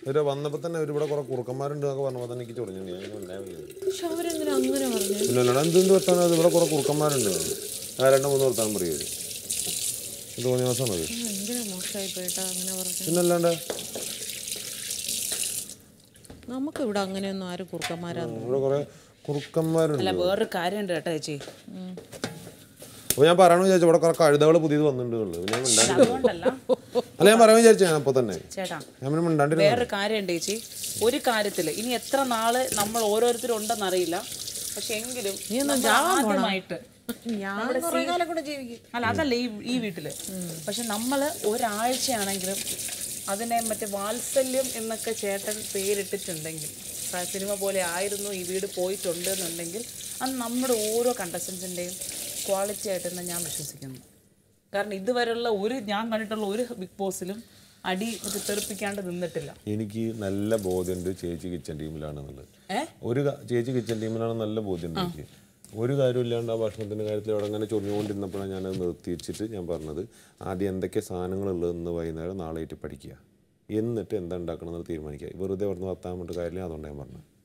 ഇവര് വന്നപ്പോൾ തന്നെ ഇവര് ഇവിടെ കുറെ കുറുക്കന്മാരുണ്ട് എന്നൊക്കെ പറഞ്ഞപ്പോൾ തന്നെ എനിക്ക് ചൊറിഞ്ഞു ഞാൻ ഉണ്ടായി പക്ഷെ അവരെന്തിനാ അങ്ങനെ പറഞ്ഞു പിന്നെ അല്ലാണ്ട് എന്തെന്ത് വർത്താനം അത് ഇവിടെ കുറെ കുറുക്കന്മാരുണ്ട് ആ രണ്ട് മൂന്ന് വർത്താനം പറയും ഇവര് ഇത് തോന്നിയ ദിവസമാണ് അത് ഭയങ്കര മോശമായി പോയിട്ടാ അങ്ങനെ പറഞ്ഞു പിന്നെ അല്ലാണ്ട് നമുക്ക് ഇവിടെ അങ്ങനെയൊന്നും ആരും കുറുക്കന്മാരാന്ന് ഇവിടെ കുറെ കുറുക്കന്മാരുണ്ട് അല്ല വേറൊരു കാര്യമുണ്ട് കേട്ടോ ചേച്ചി അപ്പോൾ ഞാൻ പറയണമെന്ന് വിചാരിച്ചു ഇവിടെ കുറെ കഴുതകൾ പുതിയത് വന്നിട്ടുണ്ട് എന്നുള്ളത്. ഞാൻ മിണ്ടാണ്ട് അതുകൊണ്ടല്ല അല്ല ഞാൻ പറയാൻ വിചാരിച്ചു ഞാൻ അപ്പോൾ തന്നെ ചേട്ടാ ഞാൻ പിന്നെ മിണ്ടാണ്ടിരുന്നു വേറൊരു കാര്യമുണ്ട് ചേച്ചി ഒരു കാര്യത്തില് ഇനി എത്ര നാള് നമ്മൾ ഓരോരുത്തരും ഉണ്ടെന്നറിയില്ല പക്ഷെ എങ്കിലും നമ്മൾ ആദ്യമായിട്ട് ഞാൻ കുറേ കാലം കൂടെ ജീവിക്കും അല്ല അതല്ല ഈ ഈ വീട്ടില് പക്ഷെ നമ്മൾ ഒരാഴ്ചയാണെങ്കിലും അതിനെ മറ്റേ വാത്സല്യം എന്നൊക്കെ ചേട്ടൻ പേരിട്ടിട്ടുണ്ടെങ്കിൽ ആ സിനിമ പോലെ ആയിരുന്നു ഈ വീട് പോയിട്ടുണ്ട് എന്നുണ്ടെങ്കിൽ അത് നമ്മുടെ ഓരോ കണ്ടസ്റ്റൻസിൻ്റെയും ക്വാളിറ്റി ആയിട്ടെന്ന് ഞാൻ വിശ്വസിക്കുന്നു കാരണം ഇതുവരെയുള്ള ഒരു ഞാൻ കണ്ടിട്ടുള്ള ഒരു ബിഗ് ബോസിലും അടി മറ്റേ തെറിപ്പിക്കാണ്ട് നിന്നിട്ടില്ല എനിക്ക് നല്ല ബോധ്യമുണ്ട് ചേച്ചി കിച്ചൺ ടീമിലാണെന്നുള്ളത് ഏ? ഒരു കാ- ചേച്ചി കിച്ചൺ ടീമിലാണ് നല്ല ബോധ്യമുണ്ട് എനിക്ക് ഒരു കാര്യമില്ലാണ്ട് ആ ഭക്ഷണത്തിൻ്റെ കാര്യത്തിൽ അവിടെ അങ്ങനെ ചൊറിഞ്ഞുകൊണ്ടിരുന്നപ്പോഴാണ് ഞാനത് നിർത്തിവെച്ചിട്ട് ഞാൻ പറഞ്ഞത് ആദ്യം എന്തൊക്കെ സാധനങ്ങളുള്ളതെന്ന് വൈകുന്നേരം നാളെ ആയിട്ട് പഠിക്കുക എന്നിട്ട് എന്താ ഉണ്ടാക്കണം എന്ന് തീരുമാനിക്കുക വെറുതെ അവിടുന്ന് വർത്താൻ വേണ്ടി കാര്യമില്ല അതുകൊണ്ട് ഞാൻ പറഞ്ഞത്